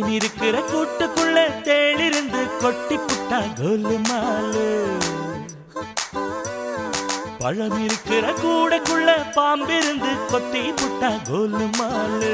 தேன் இருக்கிற கூட்டுக்குள்ள தேளிருந்து கொட்டி புட்டா கோலுமாலு பழம் இருக்கிற கூடைக்குள்ள பாம்பிருந்து கொத்தி புட்டா கோலுமாலு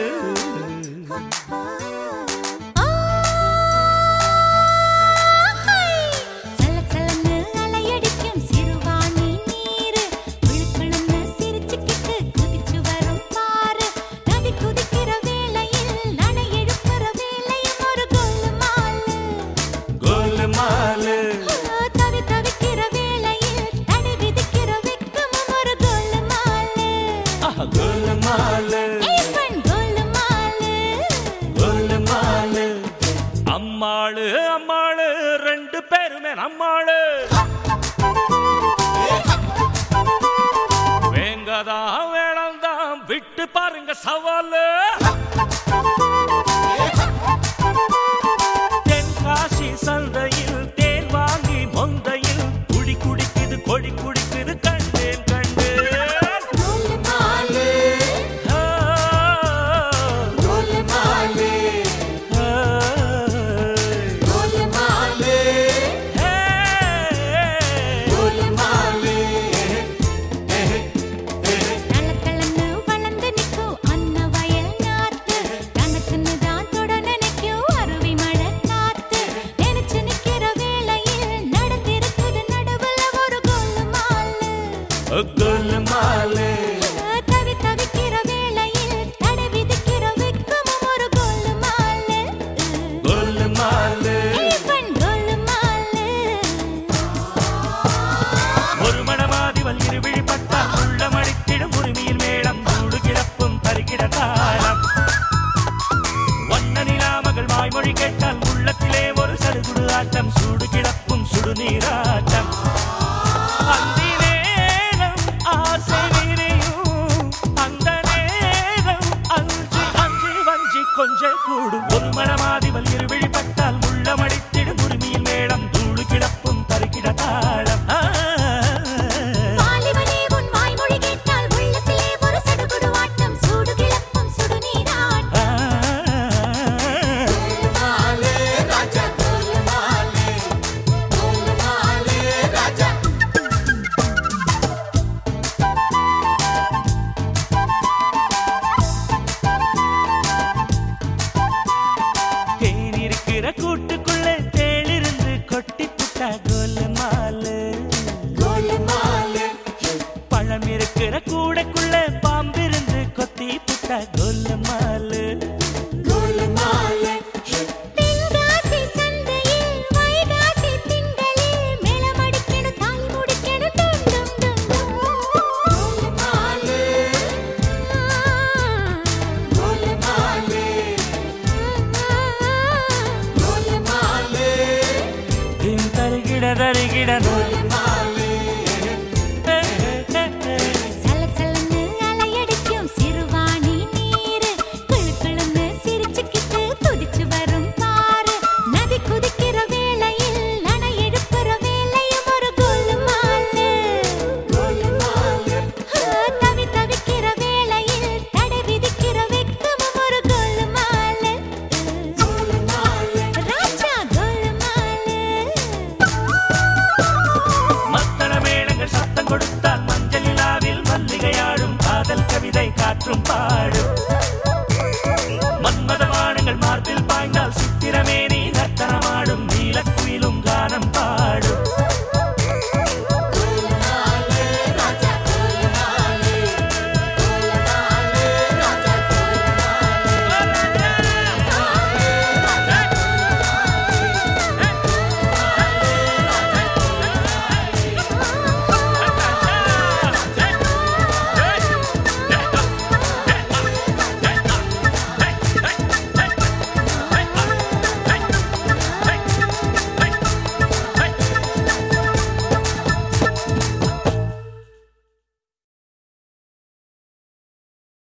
சலசலன்னு அலையடிக்கும் சிறுவாணி நீரு விழுக்குழுன்னு சிரிச்சுக்கிட்டு குதிச்சு வரும் பாரு நதி குதிக்கிற வேளையில் நடை எழுப்புற வேளையும் ஒரு கோலுமாலு கோலுமாலு தவி தவிக்கிற வேளையில் தடை விதிக்கிற வெக்கமும் ஒரு கோலுமாலு ஆஹா, கோலுமாலு ஏப்பன் கோலுமாலு கோலுமாலு அம்மாளு அம்மாளு ரெண்டு பேருமே நம்மாளு வேங்கதா வேணாம்தான் விட்டு பாருங்க சவாலு தென்காசி சந்தையில் தேன் வாங்கி மொந்தையில் குடி குடிக்குது கொடி குடிக்குது கண்டேன் கண்டேன் கோலுமாலு ஆ, கோலுமாலு ஆ, கோலுமாலு ஹே. கோலுமாலு தளதளன்னு வளர்ந்து நிக்கும் அன்ன வயல் நாத்து கணக்குன்னு தான் தொட நினைக்கும் அருவி மழை காத்து நினைச்சு நிக்கிற வேளையில் நடந்திருக்குது நடுவுல ஒரு கோலுமாலு கோலுமாலு தவி தவிக்கிற வேளையில் தடை விதிக்கிற வெக்கமும் ஒரு கோலுமாலு கோலுமாலு ஏப்பன் கோலுமாலு ஒரு மணமாதிவல் இருவிழிப்பட்டா உள்ள மடித்திடும் உரிமையில் மேளம் மூடு கிடப்பும் பருகிட தாளம் ஒன்ன நிலாமகள் வாய்மொழி கேட்டால் உள்ளத்திலே ஒரு சடுகுடு ஆட்டம் சூடு கிடப்பும் சுடுநீராட்டம் அந்தி நேரம் ஆசை விரியும் அந்த நேரம் அஞ்சி அஞ்சி வஞ்சி கொஞ்சம் கூடும் ஒரு மணமாதிவல் இருவிழிப்பட்டால் உள்ள மடித்திடும் உரிமையில் மேளம் தூளு கிடப்பும் தருகிட தாளம் ஆ. வாலிபனே உன் வாய்மொழி கேட்டால் உள்ளத்திலே ஒரு சடுகுடு ஆட்டம் சூடு கிளப்பும் சுடுநீராட்டம் ஆ. தேன் இருக்கிற கூட்டுக்குள்ள தேளிருந்து கொட்டி புட்டா கோலமாலு பழம் இருக்கிற